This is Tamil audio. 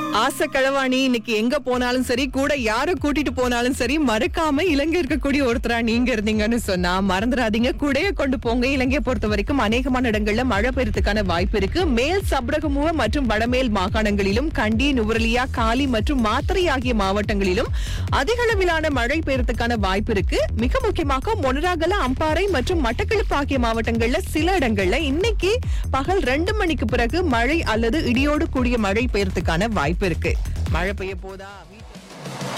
ஆசை களவாணி இன்னைக்கு எங்க போனாலும் சரி கூட யார கூட்டிட்டு போனாலும் சரி மறக்காம இலங்கை இருக்கக்கூடிய ஒருத்தரா நீங்க இருந்தீங்கன்னு சொன்னா மறந்துடாதீங்க கூடைய கொண்டு போங்க இலங்கையை பொறுத்த வரைக்கும் அநேகமான இடங்கள்ல மழை பெய்யறதுக்கான வாய்ப்பு இருக்கு மேல் சப்ரகமுவ மற்றும் வடமேல் மாகாணங்களிலும் கண்டி நுவரலியா காலி மற்றும் மாத்தறை ஆகிய மாவட்டங்களிலும் அதிக அளவிலான மழை பெய்யறதுக்கான வாய்ப்பு இருக்கு மிக முக்கியமாக மொனராகல அம்பாறை மற்றும் மட்டக்களப்பு ஆகிய மாவட்டங்கள்ல சில இடங்கள்ல இன்னைக்கு பகல் ரெண்டு மணிக்கு பிறகு மழை அல்லது இடியோடு கூடிய மழை பெய்யறதுக்கான வாய்ப்பு இருக்கு மழை பெய்ய போதா